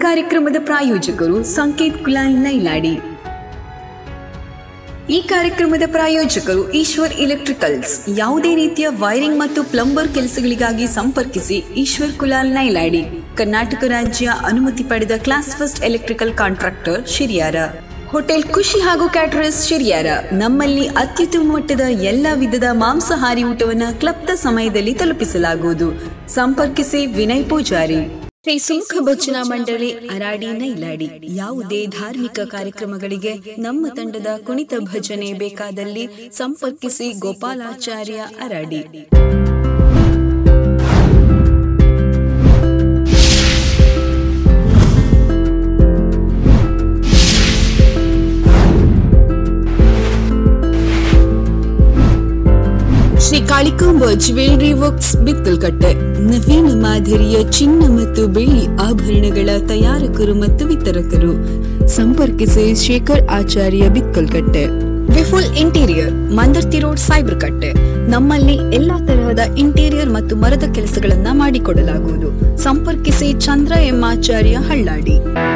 ಕಾರ್ಯಕ್ರಮದ ಪ್ರಾಯೋಜಕರು ಸಂಕೇತ್ ಕುಲಾಲ್ ನೈಲಾಡಿ ಈ ಕಾರ್ಯಕ್ರಮದ ಪ್ರಾಯೋಜಕರು ಈಶ್ವರ್ ಎಲೆಕ್ಟ್ರಿಕಲ್ಸ್ ಯಾವುದೇ ರೀತಿಯ ವೈರಿಂಗ್ ಮತ್ತು ಪ್ಲಂಬರ್ ಕೆಲಸಗಳಿಗಾಗಿ ಸಂಪರ್ಕಿಸಿ ಈಶ್ವರ್ ಕುಲಾಲ್ ನೈಲಾಡಿ ಕರ್ನಾಟಕ ರಾಜ್ಯ ಅನುಮತಿ ಪಡೆದ class first electrical contractor Shiriyara hotel Khushi ಹಾಗೂ ಕ್ಯಾಟರರ್ಸ್ ಶಿರಿಯಾರ ನಮ್ಮಲ್ಲಿ ಅತ್ಯುತ್ತಮ ಮಟ್ಟದ ಎಲ್ಲ ವಿಧದ ಮಾಂಸಾಹಾರಿ ಊಟವನ್ನು ಕ್ಲಬ್ದ ಸಮಯದಲ್ಲಿ ತಲುಪಿಸಲಾಗುವುದು ಸಂಪರ್ಕಿಸಿ ವಿನಯ್ ಪೂಜಾರಿ ಶ್ರೀ ಸುಂಖ ಭಜನಾ ಮಂಡಳಿ ಅರಾಡಿ ನೈಲಾಡಿ ಯಾವುದೇ ಧಾರ್ಮಿಕ ಕಾರ್ಯಕ್ರಮಗಳಿಗೆ ನಮ್ಮ ತಂಡದ ಕುಣಿತ ಭಜನೆ ಬೇಕಾದಲ್ಲಿ ಸಂಪರ್ಕಿಸಿ ಗೋಪಾಲಾಚಾರ್ಯ ಅರಾಡಿ ಶ್ರೀ ಕಾಳಿಕಾಂಬ ಜ್ಯುವೆಲರಿ ವರ್ಕ್ಸ್ ಬಿತ್ತಲ್ಕಟ್ಟೆ ನವೀನ ಮಾದರಿಯ ಚಿನ್ನ ಮತ್ತು ಬೆಳ್ಳಿ ಆಭರಣಗಳ ತಯಾರಕರು ಮತ್ತು ವಿತರಕರು ಸಂಪರ್ಕಿಸಿ Shekar Acharya Bitkalkatte Vipul interior Mandarthi road Saibrakatte ನಮ್ಮಲ್ಲಿ ಎಲ್ಲಾ ತರಹದ ಇಂಟೀರಿಯರ್ ಮತ್ತು ಮರದ ಕೆಲಸಗಳನ್ನ ಮಾಡಿಕೊಡಲಾಗುವುದು ಸಂಪರ್ಕಿಸಿ ಚಂದ್ರ ಎಂ ಆಚಾರ್ಯ ಹಳ್ಳಾಡಿ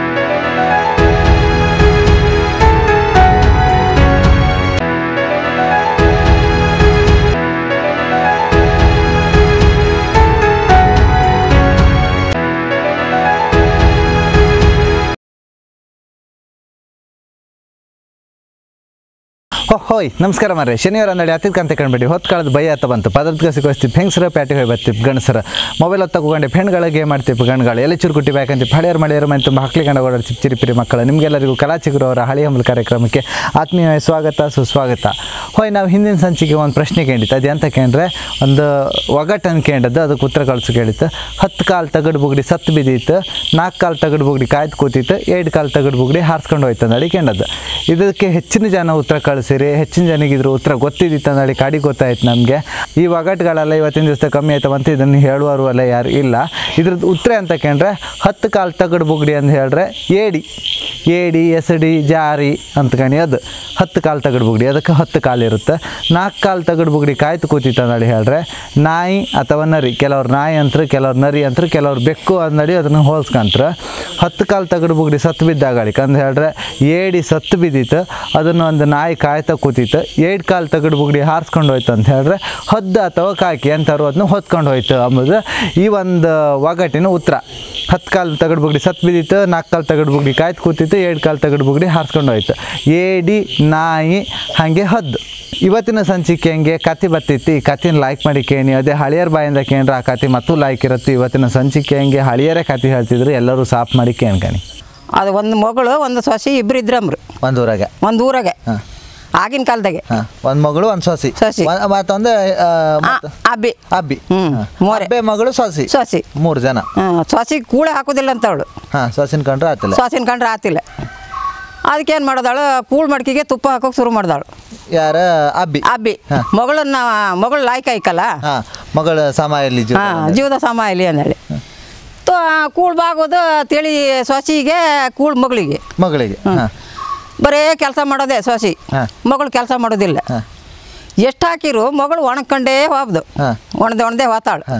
ಹೋ ಹೋಯ್ ನಮಸ್ಕಾರ ಮಾರ್ರೆ ಶನಿವಾರ ಅಂದಡಿ ಹತ್ತಿದ ಕಂತೆ ಕಂಡ್ಬಿಡಿ ಹೊತ್ತು ಕಾಲದ ಭಯ ಆತ ಬಂತು ಪದಾರ್ಥ ಸಿಗೋಸ್ತಿಪ್ ಹೆಂಗಸರ ಪ್ಯಾಟಿ ಹೋಗಿ ಬರ್ತಿಪ್ ಗಣಸರ ಮೊಬೈಲ್ ಹೊತ್ತು ತಗೊಂಡು ಹೆಣ್ಗಳ ಗೇಮ್ ಮಾಡ್ತಿಪ್ ಗಣ್ಗಳು ಎಲೆ ಚುರುಕುಟ್ಟಿ ಬ್ಯಾಕಂತಿಪ್ ಹಳೆಯರು ಮಳೆಯರು ಮನೆ ತುಂಬ ಹಕ್ಲಿ ಗಂಡ ಓಡಾಡ್ತಿಪ್ ಚಿರಿಪಿರಿ ಮಕ್ಕಳು ನಿಮಗೆಲ್ಲರಿಗೂ ಕಲಾಚಿಗುರು ಅವರ ಹಳಿ ಹಂಬಲ್ ಕಾರ್ಯಕ್ರಮಕ್ಕೆ ಆತ್ಮೀಯ ಸ್ವಾಗತ ಸುಸ್ವಾಗತ ಹೋಯ್ ನಾವು ಹಿಂದಿನ ಸಂಚಿಕೆ ಒಂದು ಪ್ರಶ್ನೆ ಕೇಳಿತ್ತು ಅದು ಎಂತ ಕೇಂದ್ರೆ ಒಂದು ಒಗಟನ್ನು ಕೇಳಿದ್ದು ಅದಕ್ಕೆ ಉತ್ತರ ಕಳಿಸು ಕೇಳಿತ್ತು ಹತ್ತು ಕಾಲು ತಗಡು ಬುಗ್ಡಿ ಸತ್ತು ಬಿದ್ದಿತ್ತು ನಾಲ್ಕು ಕಾಲು ತಗಡು ಬುಗ್ಡಿ ಕಾಯ್ದು ಕೂತಿತ್ತು ಎರಡು ಕಾಲು ತಗಡು ಬುಗ್ಡಿ ಹಾರಿಸ್ಕೊಂಡು ಹೋಯ್ತು ಅಂದಳಿ ಕೇಳದ್ದು ಇದಕ್ಕೆ ಹೆಚ್ಚಿನ ಜನ ಉತ್ತರ ಕಳಿಸಿರಿ ಹೆಚ್ಚಿನ ಜನಕ್ಕೆ ಇದ್ರ ಉತ್ತರ ಗೊತ್ತಿದ್ದಿತ್ತು ಅಂದಳಿ ಕಾಡಿ ಗೊತ್ತಾಯ್ತು ನಮಗೆ ಈ ಒಗಟುಗಳೆಲ್ಲ ಇವತ್ತಿನ ದಿವಸ ಕಮ್ಮಿ ಆಯ್ತು ಅಂತ ಇದನ್ನು ಹೇಳುವರು ಅಲ್ಲ ಯಾರು ಇಲ್ಲ ಇದ್ರದ್ದು ಉತ್ತರ ಅಂತ ಕೇಂದ್ರೆ ಹತ್ತು ಕಾಲು ತಗಡು ಬುಗ್ಡಿ ಅಂತ ಹೇಳ್ರೆ ಏಡಿ ಏಡಿ ಎಸಡಿ ಜಾರಿ ಅಂತ ಕಣಿ ಅದು ಹತ್ತು ಕಾಲು ತಗಡು ಬುಗ್ಡಿ ಅದಕ್ಕೆ ಹತ್ತು ಕಾಲು ಇರುತ್ತೆ ನಾಲ್ಕು ಕಾಲು ತಗಡು ಬುಗ್ಡಿ ಕಾಯ್ತು ಕೂತಿತ್ತು ಅಂದಳಿ ಹೇಳ್ರೆ ನಾಯಿ ಅಥವಾ ನರಿ ಕೆಲವ್ರು ನಾಯಿ ಅಂತಾರೆ ಕೆಲವ್ರು ನರಿ ಅಂತಾರೆ ಕೆಲವ್ರು ಬೆಕ್ಕು ಅಂದಡಿ ಅದನ್ನು ಹೋಲ್ಸ್ಕಂತ್ರ ಹತ್ತು ಕಾಲು ತಗಡು ಬುಗ್ಡಿ ಸತ್ತು ಬಿದ್ದಾಗಳಿಕ ಅಂತ ಹೇಳ್ರೆ ಏಡಿ ಸತ್ತು ಬಿದ್ದಿತ್ತು ಅದನ್ನು ಒಂದು ನಾಯಿ ಕಾಯ್ತಾ ಕೂತಿತ್ತು ಏಡ್ ಕಾಲು ತಗಡು ಬುಗ್ಡಿ ಹಾರಿಸ್ಕೊಂಡು ಹೋಯ್ತು ಅಂತ ಹೇಳ್ರೆ ಹದ್ದು ಅಥವಾ ಕಾಕಿ ಅಂತಾರು ಅದನ್ನ ಹೊತ್ಕೊಂಡು ಹೋಯ್ತು ಅಂಬುದು ಈ ಒಂದು ಒಗಟಿನ ಉತ್ತರ ಹತ್ತು ಕಾಲು ತಗಡು ಬುಗ್ಡಿ ಸತ್ತು ಬಿದ್ದಿತ್ತು ನಾಲ್ಕು ಕಾಲು ತಗಡು ಬುಗ್ಡಿ ಕಾಯ್ತು ಕೂತಿತ್ತು ಏಳು ಕಾಲು ತಗಡು ಬುಗ್ಡಿ ಹಾರಿಸ್ಕೊಂಡು ಹೋಯ್ತು ಏಡಿ ನಾಯಿ ಹಾಗೆ ಹದ್ದು ಇವತ್ತಿನ ಸಂಚಿಕೆ ಹಂಗೆ ಕತೆ ಬತ್ತಿತ್ತು ಈ ಕತೆನ ಲೈಕ್ ಮಾಡಿ ಕೇಳಿ ಅದೇ ಹಳಿಯರ ಬಾಯಿಂದ ಕೇಂದ್ರ ಆ ಕತೆ ಮತ್ತು ಲೈಕ್ ಇರುತ್ತೆ ಇವತ್ತಿನ ಸಂಚಿಕೆ ಹಂಗೆ ಹಳಿಯರೇ ಕತೆ ಹೇಳ್ತಿದ್ರು ಎಲ್ಲರೂ ಸಾಫ್ ಮಾಡಿ ಕೇಳ್ಕಣಿ ಅದು ಒಂದು ಮಗಳು ಒಂದು ಸೊಸೆ ಇಬ್ರು ಇದ್ರಮ್ರು ಒಂದು ಊರಾಗ ಒಂದು ಊರಾಗೆ ಹಾಂ ಆಗಿನ ಕಾಲದಾಗೆ ಹಾಂ ಒಂದು ಮಗಳು ಒಂದು ಸೊಸಿ ಸೊಸಿ. ಒಂದ್- ಮತ್ತೊಂದು ಆ, ಆ, ಮತ್ತ- ಅಬ್ಬಿ ಅಬ್ಬಿ ಹ್ಮ್, ಹಾ. ಮೂರೇ. ಅಬ್ಬೆ ಮಗಳು ಸೊಸಿ ಸೊಸಿ ಮೂರು ಜನ ಹ್ಞೂ ಸೊಸಿ ಕೂಳೆ ಹಾಕೋದಿಲ್ಲ ಅಂತ ಅವಳು ಹಾಂ ಸೊಸಿನ ಕಂಡ್ರೆ ಆತಿಲ್ಲ ಸೊಸಿನ ಕಂಡ್ರೆ ಆತಿಲ್ಲ ಅದಕ್ಕೇನು ಮಾಡೋದಾಳು ಕೂಳ್ ಮಡ್ಕಿಗೆ ತುಪ್ಪ ಹಾಕೋಕೆ ಶುರು ಮಾಡ್ದಾಳು ಯಾರ ಅಬ್ಬಿ ಅಬ್ಬಿ ಹಾ. ಮಗಳನ್ನ ಮಗಳು ಲಾಯ್ಕ ಐಕಲ್ಲ ಹಾಂ ಮಗಳ ಸಮಾಯಲ್ಲಿ ಜೀವ ಹಾಂ ಜೀವದ ಸಮ ಇಲ್ಲಿ ಅಂದೇಳಿ ತೋ ಕೂಳ್ ಬಾಗೋದು ತಿಳಿ ಸೊಸಿಗೆ ಕೂಳ್ ಮಗಳಿಗೆ ಮಗಳಿಗೆ ಹಾಂ ಬರೇ ಕೆಲಸ ಮಾಡೋದೇ ಸೊಸಿ ಹಾ. ಮಗಳು ಕೆಲಸ ಮಾಡೋದಿಲ್ಲ ಹಾಂ ಎಷ್ಟು ಹಾಕಿರು ಮಗಳು ಒಣಕೊಂಡೇ ಹೋಗ್ದು ಹಾ. ಒಣದೆ ಒಣದೆ ಹೋತಾಳು ಹಾಂ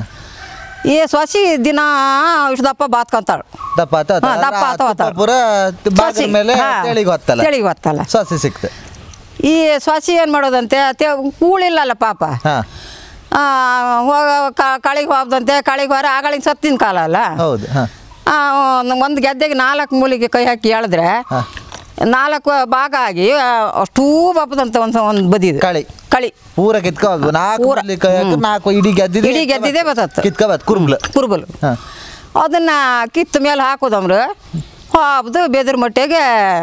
ಈ ಸೊಸಿ ದಿನ ಇಷ್ಟು ದಪ್ಪ ಬಾತ್ಕೊಂತಾಳು ದಪ್ಪ ಆತ ಆತ. ಹಾ, ದಪ್ಪ ಆತ ಆ ಆತ. ತುಪ್ಪ ಪೂರ ಬಾಗಿಲ ಸೊಸಿ, ಮೇಲೆ ಹಾ. ತೆಳಿಗೆ ಹೊತ್ತಲ್ಲ ತೆಳಿಗೆ ಹೊತ್ತಲ್ಲ. ಸೊಸಿ ಸಿಕ್ತು ಈ ಸೊಸಿ ಏನು ಮಾಡೋದಂತೆ ತೇ ಕೂಳಿಲ್ಲಲ್ಲ ಪಾಪ ಹಾಂ ಆ, ಹೋಗ ಕಳಿಗೆ ಹೋಗ್ದಂತೆ ಕಳಿಗೆ ಹೊರ ಆಗಳಿನ ಸತ್ತಿನ ಕಾಲ ಅಲ್ಲ ಹೌದು ಹಾಂ ಒಂದು ಗೆದ್ದೆಗೆ ನಾಲ್ಕು ಮೂಲಿಗೆ ಕೈ ಹಾಕಿ ಎಳೆದ್ರೆ ಹಾ. ನಾಲ್ಕು ಭಾಗ ಆಗಿ ಆ, ಅಷ್ಟೂ ಬಾಪದಂತೆ ಒಂದು ಒಂದು ಬದಿದು ಕಳಿ ಕಳಿ ಪೂರ ಕಿತ್ಕೋದು ನಾಲ್ಕು ಪೂರ. ಮದ್ಲಿ ಕೈ ಹಾಕಿ ನಾಲ್ಕು ಇಡೀ ಗೆದ್ದಿದೆ ಇಡೀ ಗೆದ್ದಿದೆ ಬರ್ತತ್ತು. ಕಿತ್ಕೋಬತ್ ಕುರುಬ್ಲು ಕುರುಬಲು ಹಾಂ ಅದನ್ನ ಕಿತ್ತ ಮೇಲೆ ಹಾಕೋದಮ್ರು ಹಾಬ್ದು ಬೆದ್ರ ಮಟ್ಟಿಗೆ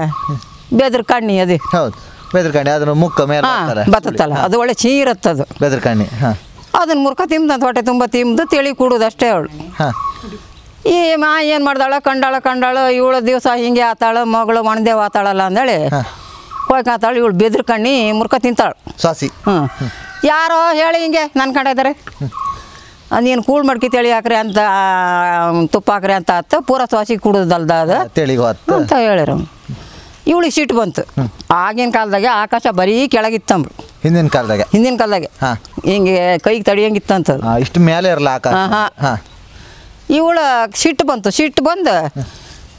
ಬೆದ್ರ ಕಣ್ಣಿ ಅದು ಹೌದು ಬೆದರ್ಕಣಿ ಅದನ್ನು ಮುಕ್ಕ ಮೇಲೆ ಹಾಂ ಹಾಕ್ತಾರೆ. ಬತ್ತಲ್ಲ ಅದು ಒಳ್ಳೆ ಚೀರತ್ತದು ಬೆದರ್ಕಣಿ ಹಾಂ ಅದನ್ನ ಮುರ್ಕ ತಿಂದಂತ ಹೊಟ್ಟೆ ತುಂಬ ತಿಂದು ತಿಳಿ ಕುಡುದು ಅಷ್ಟೇ ಅವಳು ಹಾಂ ಈ ಮಾ ಏನು ಮಾಡ್ದಾಳ ಕಂಡಾಳ ಕಂಡಾಳು ಇವಳು ದಿವಸ ಹಿಂಗೆ ಆತಾಳು ಮಗಳು ಒಣದೇವ್ ಆತಾಳಲ್ಲ ಅಂದೇಳಿ ಹಾ. ಹೋಯ್ಕಾತಾಳು ಇವಳು ಬೆದ್ರ ಕಣ್ಣಿ ಮುರ್ಕ ತಿಂತಾಳು ಸಾಸಿ ಹ್ಞೂ ಯಾರೋ ಹೇಳಿ ಹಿಂಗೆ ನನ್ನ ಕಂಡ ಇದ್ದಾರೆ ನೀನು ಕೂಳ್ ಮಡ್ಕಿ ತೆಳಿ ಹಾಕ್ರಿ ಅಂತ ಆ, ತುಪ್ಪ ಹಾಕ್ರಿ ಅಂತ ಆತ ಪೂರ ತ್ವಾಸಿ ಕುಡುದಲ್ದ ಅದು ತೆಳಿಗೆ ಹೊತ್ತು ಅಂತ ಹೇಳಿರು ಇವಳಿಗೆ ಸಿಟ್ಟು ಬಂತು ಆಗಿನ ಕಾಲದಾಗೆ ಆಕಾಶ ಬರೀ ಕೆಳಗಿತ್ತಂಬ್ರು ಹಿಂದಿನ ಕಾಲದಾಗ ಹಿಂದಿನ ಕಾಲದಾಗೆ ಹಾ. ಹಿಂಗೆ ಕೈಗೆ ತಡಿಯಂಗಿತ್ತಂತ ಆ, ಇಷ್ಟು ಮೇಲೆ ಇರಲ್ಲ ಆಕಾಶ ಹಾ, ಹಾ. ಹಾಂ ಇವಳ ಸಿಟ್ಟು ಬಂತು ಸಿಟ್ಟು ಬಂದು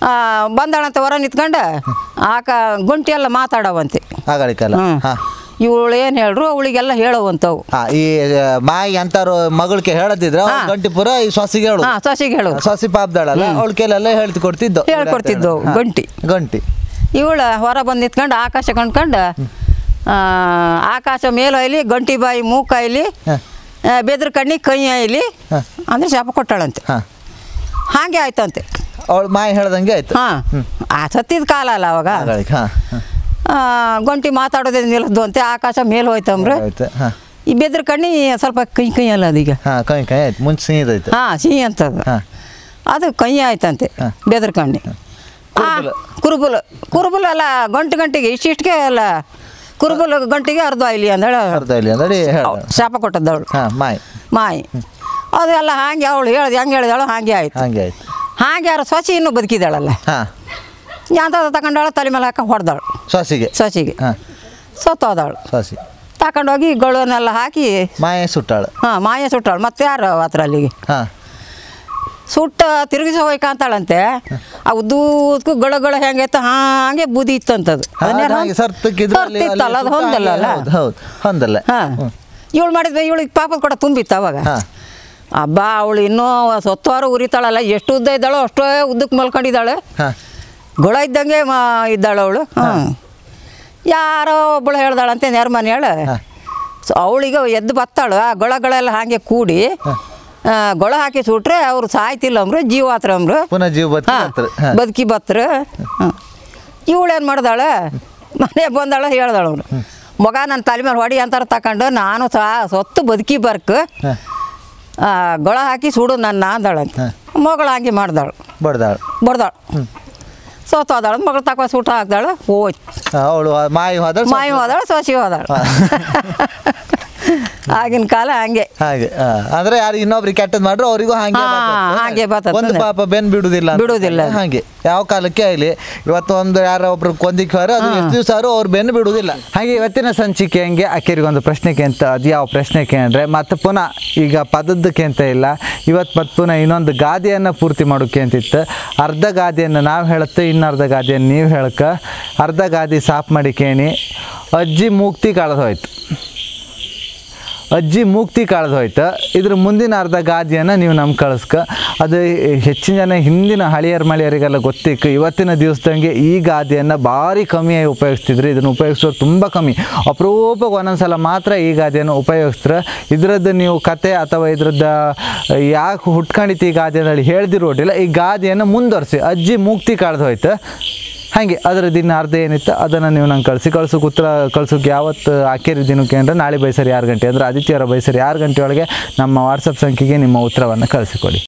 ಬಂದಾಳಂತೆ ಹೊರ ನಿಂತ್ಕೊಂಡು ಆಕ ಗುಂಟಿ ಎಲ್ಲ ಮಾತಾಡವಂತೆ ಆಗಳಿಕಲ್ಲ ಹ್ಞೂ ಹಾಂ ಇವಳು ಏನು ಹೇಳ್ರು ಅವಳಿಗೆಲ್ಲ ಹೇಳವಂತವು ಹಾ ಈ ಆ, ಮಾಯಿ ಅಂತಾರು ಮಗಳಿಗೆ ಹೇಳದಿದ್ರ ಹಾ. ಗಂಟಿಪುರ ಈ ಸೊಸಿಗೆ ಹೇಳು ಹಾಂ ಸೊಸಿಗೆ ಹೇಳು ಸೊಸಿ ಪಾಪ್ದಾಳಲ್ಲ ಅವಳ ಕೈಲೆಲ್ಲ ಹೇಳ್ತಿ ಕೊಡ್ತಿದ್ದು ಹೇಳ್ಕೊಡ್ತಿದ್ದವು, ಗಂಟಿ. ಗಂಟಿ ಇವಳು ಹೊರ ಬಂದು ನಿಂತ್ಕೊಂಡು ಆಕಾಶ ಕಂಡ್ಕೊಂಡು ಆ, ಆಕಾಶ ಮೇಲೊಯ್ಲಿ ಗಂಟಿ ಬಾಯಿ ಮೂಕಾಯ್ಲಿ ಹ. ಬೆದ್ರ ಕಣ್ಣಿ ಕೈ ಆಯ್ಲಿ ಹ. ಅಂದ್ರೆ ಶಾಪ ಕೊಟ್ಟಾಳಂತೆ ಹಾ ಹಾಗೆ ಆಯ್ತಂತೆ ಅವಳು ಮಾಯಿ ಹೇಳ್ದಂಗೆ ಆಯ್ತು ಹಾಂ ಆ ಸತ್ತಿದ ಕಾಲ ಅಲ್ಲ ಅವಾಗ ಆಗಳಿಕ ಹಾ ಹಾ. ಆ, ಗಂಟಿ ಮಾತಾಡೋದೇ ನಿಲ್ಲದ್ದು ಅಂತೆ ಆಕಾಶ ಮೇಲೆ ಹೋಯ್ತಂಬ್ರೆ ಆಯ್ತು ಹಾ ಈ ಬೆದ್ರ ಕಣ್ಣಿ ಸ್ವಲ್ಪ ಕೈ ಕೈ ಅಲ್ಲ ಅದೀಗ ಹಾ ಕೈ ಕೈ ಆಯ್ತು ಮುಂಚೆ ಸಿಹಿದೈತೆ ಹಾಂ ಸಿಹಿ ಅಂತದು ಹಾ ಅದು ಕೈ ಆಯ್ತಂತೆ ಹ. ಬೆದ್ರ ಕಣ್ಣಿ ಕುರುಬುಲ. ಕುರುಬುಲ ಕುರುಬುಲ ಅಲ್ಲ ಗಂಟು ಗಂಟಿಗೆ ಇಷ್ಟಿಷ್ಟಿಗೆ ಅಲ್ಲ ಕುರುಬುಲ ಗಂಟಿಗೆ ಅರ್ಧ ಇಲ್ಲಿ ಅಂದೇಳ ಅರ್ಧ ಇಲ್ಲಿ ಅಂದ್ರೆ ಹೇಳ ಶಾಪ ಕೊಟ್ಟದ್ದವಳು ಹಾ ಮಾಯಿ ಮಾಯಿ ಅದೆಲ್ಲ ಹಾಗೆ ಅವಳು ಹೇಳ್ದು ಹೆಂಗೆ ಹೇಳಿದಳು ಹಾಗೆ ಆಯ್ತು ಹಂಗೆ ಆಯ್ತು ಹಾಗೆ ಯಾರು ಸೊಸಿ ಇನ್ನೂ ಬದುಕಿದಾಳಲ್ಲ ಹಾ ಯಾಂತದ ತಗೊಂಡಾಳು ತಲೆ ಮೇಲೆ ಹಾಕ ಹೊಡೆದಾಳು ಸೊಸಿಗೆ ಸೊಸಿಗೆ ಹಾ ಸತ್ತೋದವಳು ಸೊಸಿ ತಗೊಂಡೋಗಿ ಗಳನ್ನೆಲ್ಲ ಹಾಕಿ ಮಾಯಿ ಸುಟ್ಟಾಳು ಹಾಂ ಮಾಯ ಸುಟ್ಟಾಳು ಮತ್ತೆ ಯಾರು ಹತ್ರ ಅಲ್ಲಿಗೆ ಹಾ ಸುಟ್ಟ ತಿರುಗಿಸಿ ಹೋಯ್ಕಂತಾಳಂತೆ ಆ ಉದ್ದೂದ್ಕು ಗಳ ಗಳ ಹೆಂಗೈತೆ ಹಾಗೆ ಬೂದಿ ಇತ್ತಂತದು ಹಾಗೆ ಸರ್ತಕ್ಕಿದ್ರೆ ಅಲ್ಲಿ- ಅಲ್ಲಿ ಸರ್ತಿತ್ತಲ್ಲ ಅದು ಸುತ್ತ ಹೊಂದಲ್ಲ ಹಾಗೆ ಹೌದು ಹೌದು ಹೊಂದಲ್ಲ ಹಾಂ ಇವಳು ಮಾಡಿದ್ವಿ ಇವಳಿಗೆ ಪಾಪದ ಕೂಡ ತುಂಬಿತ್ತು ಅವಾಗ ಹಾ ಹಬ್ಬ ಅವಳು ಇನ್ನೂ ಸೊತ್ತವಾರು ಉರಿತಾಳಲ್ಲ ಎಷ್ಟು ಉದ್ದ ಇದ್ದಾಳೋ ಅಷ್ಟೇ ಉದ್ದಕ್ಕೆ ಮಲ್ಕೊಂಡಿದ್ದಾಳೆ ಹಾ ಗೊಳ ಇದ್ದಂಗೆ ಮಾ ಇದ್ದಾಳೆ ಅವಳು ಹಾಂ ಯಾರೋ ಒಬ್ಬಳು ಹೇಳ್ದಾಳಂತೆ ನೇರ ಮನೆ ಹೇಳ ಹಾ. ಸೊ ಅವಳಿಗೆ ಎದ್ದು ಬತ್ತಾಳು ಆ ಗೊಳಗಳೆಲ್ಲ ಹಾಗೆ ಕೂಡಿ ಆ, ಗೊಳ ಹಾಕಿ ಸುಟ್ರೆ ಅವ್ರು ಸಾಯ್ತಿಲ್ಲ ಅಂಬ್ರು ಜೀವ ಆತ್ರ ಅಂಬ್ರು ಪುನಃ ಜೀವ ಬತ್ತಿ ಹಾಂ ಬರ್ತಾರೆ. ಹಾ ಬದುಕಿ ಬತ್ರ ಇವಳೇನು ಮಾಡ್ದಾಳೆ ಮನೆ ಬಂದಾಳ ಹೇಳ್ದಾಳು ಅವನು ಮಗ ನನ್ನ ತಲೆ ಮೇಲೆ ಹೊಡಿ ಅಂತಾರ ತಕೊಂಡು ನಾನು ಸಾ ಸೊತ್ತು ಬದುಕಿ ಬರ್ಕ್ ಹಾ ಆ, ಗೊಳ ಹಾಕಿ ಸುಡು ನನ್ನ ಅಂದಾಳಂತ ಮಗಳು ಹಂಗೆ ಮಾಡ್ದಾಳು ಬಡ್ದಾಳು ಬಡ್ದಾಳು ಸೋತೋದಾಳು ಮಗಳು ತಕೋ ಸೂಟ ಹಾಕ್ದಾಳು ಹೋಯ್ತು ಅವಳು ಮಾಯಿ ಹೋದಳು ಮಾಯಿ ಹೋದಾಳು ಸೋಸಿ ಹೋದಾಳು ಆಗಿನ ಕಾಲ ಹಂಗೆ ಹಾಗೆ ಆ, ಅಂದ್ರೆ ಯಾರು ಇನ್ನೊಬ್ರಿಗೆ ಕೆಟ್ಟದ್ ಮಾಡ್ರು ಅವರಿಗೂ ಹಾಗೆ ಹಾ, ಬರ್ತದೆ. ಹಾಗೆ ಬರ್ತದೆ. ಒಂದು ಪಾಪ ಬೆನ್ ಬಿಡುದಿಲ್ಲ ಅಂತ. ಬಿಡುದಿಲ್ಲ. ಹಾಗೆ ಯಾವ ಕಾಲಕ್ಕೆ ಆಗಲಿ ಇವತ್ತು ಒಂದು ಯಾರೋ ಒಬ್ರು ಕೊಂದಿಕ್ಕೆ ಹೋದ್ರೆ ಅದು ಎಷ್ಟು ದಿವಸ ಆದ್ರೂ ಅವ್ರು ಬೆನ್ನು ಬಿಡುವುದಿಲ್ಲ ಹಾಗೆ ಇವತ್ತಿನ ಸಂಚಿಕೆ ಹಂಗೆ ಅಕ್ಕೇರಿಗೆ ಒಂದು ಪ್ರಶ್ನೆಗೆ ಅಂತ ಅದು ಯಾವ ಪ್ರಶ್ನೆಗೆ ಅಂದರೆ ಮತ್ತೆ ಪುನಃ ಈಗ ಪದದ್ದಕ್ಕೆ ಅಂತ ಇಲ್ಲ ಇವತ್ತು ಮತ್ತೆ ಪುನಃ ಇನ್ನೊಂದು ಗಾದೆಯನ್ನು ಪೂರ್ತಿ ಮಾಡೋಕೆ ಅಂತಿತ್ತು ಅರ್ಧ ಗಾದೆಯನ್ನು ನಾವು ಹೇಳುತ್ತೆ ಇನ್ನು ಅರ್ಧ ಗಾದೆಯನ್ನು ನೀವು ಹೇಳಕ್ಕ ಅರ್ಧ ಗಾದಿ ಸಾಫ್ ಮಾಡಿ ಕೇಣಿ ಅಜ್ಜಿ ಮೂಕ್ತಿ ಕಳೆದು ಹೋಯ್ತು ಅಜ್ಜಿ ಮೂಕ್ತಿ ಕಳೆದು ಹೋಯ್ತು ಇದ್ರ ಮುಂದಿನ ಅರ್ಧ ಗಾದಿಯನ್ನು ನೀವು ನಮ್ಗೆ ಕಳಿಸ್ಕ ಅದು ಹೆಚ್ಚಿನ ಜನ ಹಿಂದಿನ ಹಳಿಯರ್ ಮಳಿಯರಿಗೆಲ್ಲ ಗೊತ್ತಿತ್ತು ಇವತ್ತಿನ ದಿವಸದಂಗೆ ಈ ಗಾದಿಯನ್ನು ಭಾರಿ ಕಮ್ಮಿಯಾಗಿ ಉಪಯೋಗಿಸ್ತಿದ್ರು ಇದನ್ನು ಉಪಯೋಗಿಸೋರು ತುಂಬ ಕಮ್ಮಿ ಅಪರೂಪಕ್ಕೆ ಒಂದೊಂದ್ಸಲ ಮಾತ್ರ ಈ ಗಾದೆಯನ್ನು ಉಪಯೋಗಿಸ್ತಾರೆ ಇದರದ್ದು ನೀವು ಕತೆ ಅಥವಾ ಇದ್ರದ್ದು ಯಾಕೆ ಹುಟ್ಕೊಂಡಿತ್ತು ಈ ಗಾದೆ ಅಂತೇಳಿ ಹೇಳ್ದಿರೋಡಿಲ್ಲ ಈ ಗಾದೆಯನ್ನು ಮುಂದುವರಿಸಿ ಅಜ್ಜಿ ಮೂಕ್ತಿ ಕಳೆದು ಹೋಯ್ತು ಹಾಗೆ ಅದರ ದಿನ ಅರ್ಧ ಏನಿತ್ತು ಅದನ್ನು ನೀವು ನಂಗೆ ಕಳಿಸಿ ಕಳ್ಸೋಕೆ ಉತ್ತರ ಕಳ್ಸೋಕೆ ಯಾವತ್ತು ಆಕೇರಿ ದಿನಕ್ಕೆ ಅಂದರೆ ನಾಳೆ ಬೈಸರಿ ಆರು ಗಂಟೆ ಅಂದರೆ ಆದಿತ್ಯವಾರ ಬೈಸರಿ ಆರು ಗಂಟೆ ಒಳಗೆ ನಮ್ಮ ವಾಟ್ಸಪ್ ಸಂಖ್ಯೆಗೆ ನಿಮ್ಮ ಉತ್ತರವನ್ನು ಕಳಿಸಿಕೊಡಿ